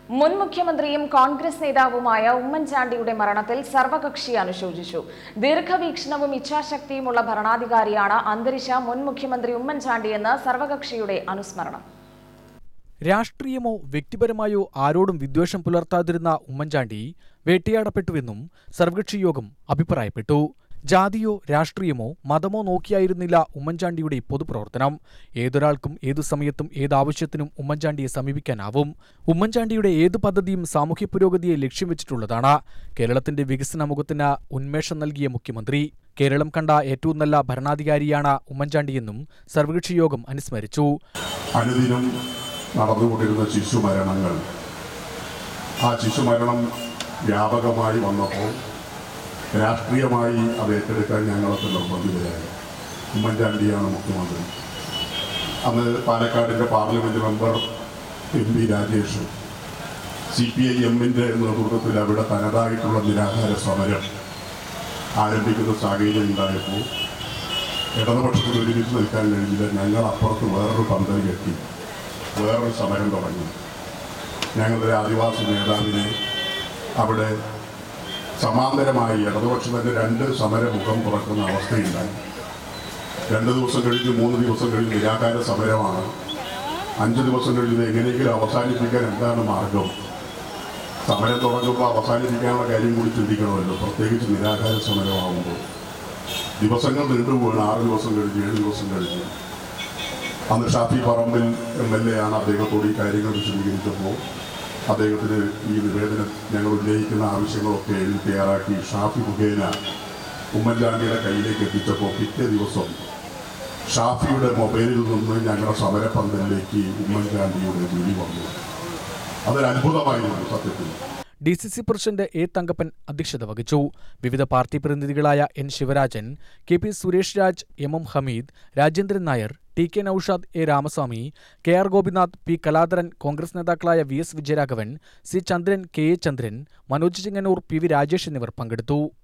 മുൻ മുഖ്യമന്ത്രിയും കോൺഗ്രസ് നേതാവുമായ ഉമ്മൻചാണ്ടിയുടെ മരണത്തിൽ സർവകക്ഷി അനുശോചിച്ചു ദീർഘവീക്ഷണവും ഇച്ഛാശക്തിയുമുള്ള ഭരണാധികാരിയാണ് അന്തരിച്ച മുൻ മുഖ്യമന്ത്രി ഉമ്മൻചാണ്ടിയെന്ന് സർവകക്ഷിയുടെ അനുസ്മരണം രാഷ്ട്രീയമോ വ്യക്തിപരമായോ ആരോടും വിദ്വേഷം പുലർത്താതിരുന്ന ഉമ്മൻചാണ്ടി വേട്ടയാടപ്പെട്ടുവെന്നും സർവകക്ഷി യോഗം അഭിപ്രായപ്പെട്ടു ജാതിയോ രാഷ്ട്രീയമോ മതമോ നോക്കിയായിരുന്നില്ല ഉമ്മൻചാണ്ടിയുടെ പൊതുപ്രവർത്തനം ഏതൊരാൾക്കും ഏതു സമയത്തും ഏതാവശ്യത്തിനും ഉമ്മൻചാണ്ടിയെ സമീപിക്കാനാവും ഉമ്മൻചാണ്ടിയുടെ ഏതു പദ്ധതിയും സാമൂഹ്യ പുരോഗതിയെ ലക്ഷ്യം വെച്ചിട്ടുള്ളതാണ് കേരളത്തിന്റെ വികസന മുഖത്തിന് ഉന്മേഷം നൽകിയ മുഖ്യമന്ത്രി കേരളം കണ്ട ഏറ്റവും നല്ല ഭരണാധികാരിയാണ് ഉമ്മൻചാണ്ടിയെന്നും സർവകക്ഷി യോഗം അനുസ്മരിച്ചു അനുദിനം നടന്നുകൊണ്ടിരുന്ന ശിശുമരണങ്ങൾ ആ ശിശുമരണം വ്യാപകമായി വന്നപ്പോൾ രാഷ്ട്രീയമായി അത് ഏറ്റെടുക്കാൻ ഞങ്ങളൊക്കെ നിർബന്ധിതരായി ഉമ്മൻചാണ്ടിയാണ് മുഖ്യമന്ത്രി അന്ന് പാലക്കാടിൻ്റെ parliament member M P Rajesh C P I എമ്മിൻ്റെ നേതൃത്വത്തിൽ അവിടെ തനതായിട്ടുള്ള നിരാഹാര സമരം ആരംഭിക്കുന്ന സാഹചര്യം ഉണ്ടായപ്പോൾ ഇടതുപക്ഷത്തിന് ഒരുമിച്ച് നിൽക്കാൻ കഴിഞ്ഞില്ല ഞങ്ങൾ അപ്പുറത്ത് വേറൊരു പന്തൽ കെട്ടി വേറൊരു സമരം തുടങ്ങി ഞങ്ങളുടെ ആദിവാസി നേതാവിനെ അവിടെ സമാന്തരമായി ഇടതുപക്ഷത്തിൻ്റെ രണ്ട് സമരമുഖം തുറക്കുന്ന അവസ്ഥയുണ്ടായി രണ്ട് ദിവസം കഴിഞ്ഞ് മൂന്ന് ദിവസം കഴിഞ്ഞ് നിരാകാര സമരമാണ് അഞ്ച് ദിവസം കഴിഞ്ഞ് എങ്ങനെയെങ്കിലും അവസാനിപ്പിക്കാൻ എന്താണ് മാർഗം സമരം തുടങ്ങുമ്പോൾ അവസാനിപ്പിക്കാനുള്ള കാര്യം കൂടി ചിന്തിക്കണമല്ലോ പ്രത്യേകിച്ച് നിരാകാര സമരമാകുമ്പോൾ ദിവസങ്ങൾ നീണ്ടുപോവാണ് ആറ് ദിവസം കഴിഞ്ഞ് ഏഴ് ദിവസം കഴിഞ്ഞ് അന്ന് Shafi Parambil M L A ആണ് അദ്ദേഹത്തോട് ഈ കാര്യങ്ങൾ വിശദീകരിച്ചപ്പോൾ അദ്ദേഹത്തിന് ഈ നിവേദനം ഞങ്ങൾ ഉന്നയിക്കുന്ന ആവശ്യങ്ങളൊക്കെ എഴുതി തയ്യാറാക്കി ഷാഫി മുഖേന ഉമ്മൻചാണ്ടിയുടെ കയ്യിലേക്ക് എത്തിച്ചപ്പോൾ പിറ്റേ ദിവസം ഷാഫിയുടെ മൊബൈലിൽ നിന്ന് ഞങ്ങളുടെ സമരപന്തലിലേക്ക് ഉമ്മൻചാണ്ടിയുടെ വിളി വന്നു അതൊരു അത്ഭുതമായിരുന്നു സത്യത്തിൽ D C C president A Thankappan അധ്യക്ഷത വഹിച്ചു വിവിധ പാർട്ടി പ്രതിനിധികളായ N Sivarajan K P Suresh Raj M M Hameed Rajendran Nair T K Noushad A Ramaswamy K R Gopinath P Kaladharan Congress നേതാക്കളായ V S Vijayaraghavan C Chandran K A Chandran Manoj Chingannur P V Rajesh എന്നിവർ പങ്കെടുത്തു